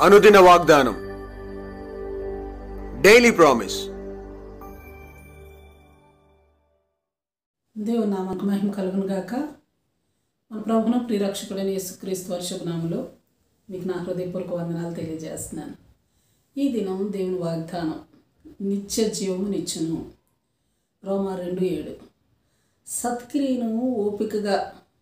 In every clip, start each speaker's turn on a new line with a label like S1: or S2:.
S1: అనుదిన వాగ్దానం daily promise
S2: దేవుని నామానికి మహిమ కలుగును గాక మన ప్రభున ప్రియరక్షకుడైన యేసుక్రీస్తు వర్షపు నామలో మీకు నా హృదయపూర్వక వందనాలు తెలియజేస్తున్నాను ఈ దినం దేవుని వాగ్దానం నిత్య జీవము నిచ్చును రోమా రెండు ఏడు సత్క్రియను ఓపికగా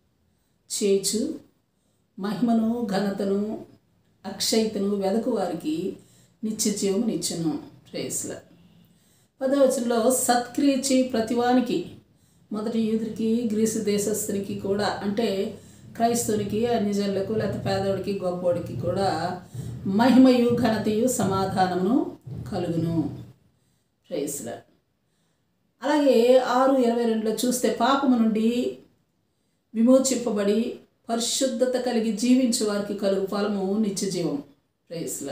S2: చేచు మహిమను ఘనతను అక్షయతను వెదకు వారికి నిత్య జీవము నిచ్చును ప్రేస్ల పదవచనంలో సత్క్రియ చేయి ప్రతివానికి మొదటి యూదుడికి గ్రీసు దేశస్థునికి కూడా అంటే క్రైస్తవునికి అన్యజనులకు లేకపోతే పేదోడికి గొప్పోడికి కూడా మహిమయు ఘనతయు సమాధానమును కలుగును ప్రైస్ల అలాగే ఆరు ఇరవై రెండులో చూస్తే పాపము నుండి విమోచింపబడి పరిశుద్ధత కలిగి జీవించే వారికి కలుగు ఫలము నిత్య జీవం ప్రైస్ల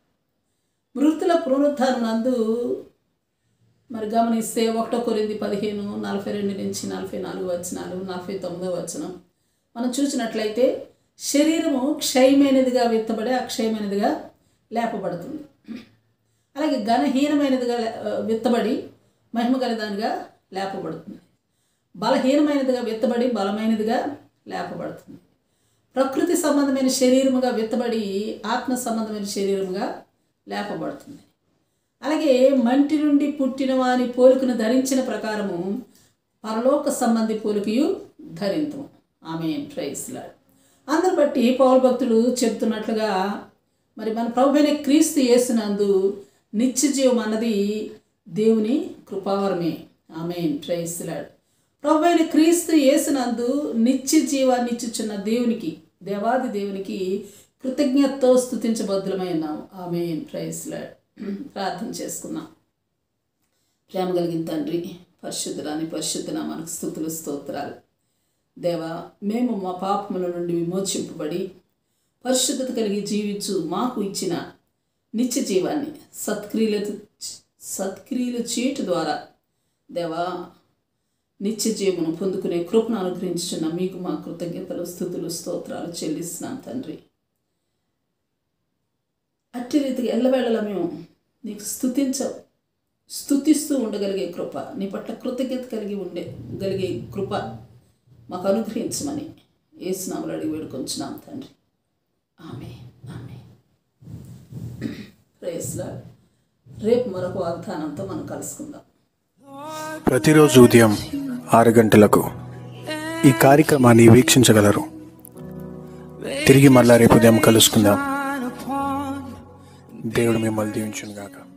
S2: మృతుల పునరుద్ధానం నందు మరి గమనిస్తే ఒకటో కొరింది పదిహేను నలభై రెండు నుంచి నలభై నాలుగు వచనాలు నలభై తొమ్మిదో వచనం మనం చూసినట్లయితే శరీరము క్షయమైనదిగా విత్తబడి అక్షయమైనదిగా లేపబడుతుంది అలాగే ఘనహీనమైనదిగా లే- విత్తబడి మహిమ గలదానిగా లేపబడుతుంది బలహీనమైనదిగా విత్తబడి బలమైనదిగా లేపబడుతుంది ప్రకృతి సంబంధమైన శరీరముగా విత్తబడి ఆత్మ సంబంధమైన శరీరముగా లేపబడుతుంది అలాగే మంటి నుండి పుట్టిన వాని పోలికను ధరించిన ప్రకారము పరలోక సంబంధి పోలికయు ధరింతం ఆమె ప్రైస్లాడ్ అందరు బట్టి పౌరు భక్తులు చెప్తున్నట్లుగా మరి మన ప్రభువైన క్రీస్తు యేసునందు నిత్య జీవం అన్నది దేవుని కృపావరమే ఆమె ప్రైస్లాడ్ ప్రభువైన క్రీస్తు యేసునందు నిత్య జీవాన్ని ఇచ్చుచున్న దేవునికి దేవాది దేవునికి కృతజ్ఞతతో స్థుతించబద్దులమై ఉన్నాము ఆమె ప్రైస్లాడ్ ప్రార్థన చేసుకుందాం ప్రేమ కలిగిన తండ్రి పరిశుద్ధరాని పరిశుద్ధన మనకు స్థుతులు స్తోత్రాలు దేవా మేము మా పాపముల నుండి విమోచింపబడి పరిశుద్ధత కలిగి జీవించు మాకు ఇచ్చిన నిత్య జీవాన్ని సత్క్రియల సత్క్రియలు చేయట ద్వారా దేవా నిత్య జీవమును పొందుకునే కృపను అనుగ్రహించున్న మీకు మా కృతజ్ఞతలు స్థుతులు స్తోత్రాలు చెల్లిస్తున్నాం తండ్రి అట్టి రీతిగా ఎల్లవేళలా మేము నీకు స్థుతించ స్థుతిస్తూ ఉండగలిగే కృప నీ పట్ల కృతజ్ఞత కలిగి ఉండే గలిగే కృప మాకు అనుగ్రహించమని ఏసునాములు అడిగి వేడుకొంచున్నాం తండ్రి ఆమె ఆమె ప్రేస్లా రేపు మరొక వాగ్దానంతో మనం కలుసుకుందాం
S3: ప్రతిరోజు ఉదయం ఆరు గంటలకు ఈ కార్యక్రమాన్ని వీక్షించగలరు తిరిగి మళ్ళా రేపు ఉదయం కలుసుకుందాం దేవుడు మిమ్మల్ని దీవించును గాక